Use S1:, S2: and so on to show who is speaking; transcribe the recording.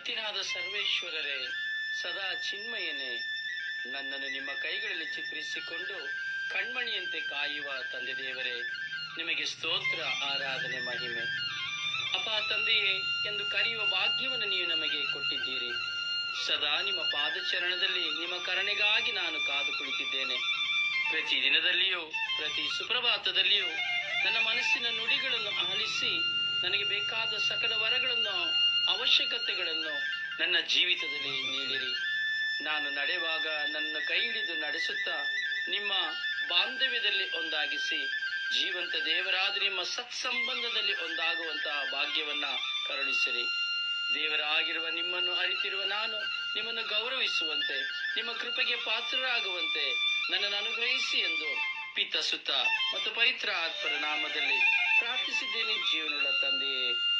S1: ಸರ್ವಶಕ್ತಿನಾದ ಸರ್ವೇಶ್ವರರೇ ಸದಾ ಚಿನ್ಮಯನೇ ನನ್ನನ್ನು ನಿಮ್ಮ ಕೈಗಳಲ್ಲಿ ಚಿತ್ರಿಸಿಕೊಂಡು ಕಣ್ಮಣಿಯಂತೆ ಕಾಯುವ ತಂದೆ ದೇವರೇ ನಿಮಗೆ ಸ್ತೋತ್ರ ಆರಾಧನೆ ಮಹಿಮೆ ಅಪ ತಂದೆಯೇ ಎಂದು ಕರೆಯುವ ಭಾಗ್ಯವನ್ನು ನೀವು ನಮಗೆ ಕೊಟ್ಟಿದ್ದೀರಿ ಸದಾ ನಿಮ್ಮ ಪಾದಚರಣದಲ್ಲಿ ನಿಮ್ಮ ಕರುಣೆಗಾಗಿ ನಾನು ಕಾದು ಕುಳಿತಿದ್ದೇನೆ ಪ್ರತಿ ದಿನದಲ್ಲಿಯೂ ಪ್ರತಿ ಸುಪ್ರಭಾತದಲ್ಲಿಯೂ ನನ್ನ ಮನಸ್ಸಿನ ನುಡಿಗಳನ್ನು ಆಲಿಸಿ ನನಗೆ ಬೇಕಾದ ಸಕಲ ವರಗಳನ್ನು ಅವಶ್ಯಕತೆಗಳನ್ನು ನನ್ನ ಜೀವಿತದಲ್ಲಿ ನೀಡಿರಿ ನಾನು ನಡೆಯುವಾಗ ನನ್ನ ಕೈ ಹಿಡಿದು ನಡೆಸುತ್ತಾ ನಿಮ್ಮ ಬಾಂಧವ್ಯದಲ್ಲಿ ಒಂದಾಗಿಸಿ ಜೀವಂತ ದೇವರಾದ ನಿಮ್ಮ ಸತ್ಸಂಬಂಧದಲ್ಲಿ ಒಂದಾಗುವಂತಹ ಭಾಗ್ಯವನ್ನ ಕರುಣಿಸಿರಿ ದೇವರಾಗಿರುವ ನಿಮ್ಮನ್ನು ಅರಿತಿರುವ ನಾನು ನಿಮ್ಮನ್ನು ಗೌರವಿಸುವಂತೆ ನಿಮ್ಮ ಕೃಪೆಗೆ ಪಾತ್ರರಾಗುವಂತೆ ನನ್ನನ್ನು ಅನುಗ್ರಹಿಸಿ ಎಂದು ಪಿತ ಸುತ ಮತ್ತು ಪವಿತ್ರ ಆತ್ಮರ ನಾಮದಲ್ಲಿ ಪ್ರಾರ್ಥಿಸಿದ್ದೇನೆ ಜೀವನಗಳ ತಂದೆಯೇ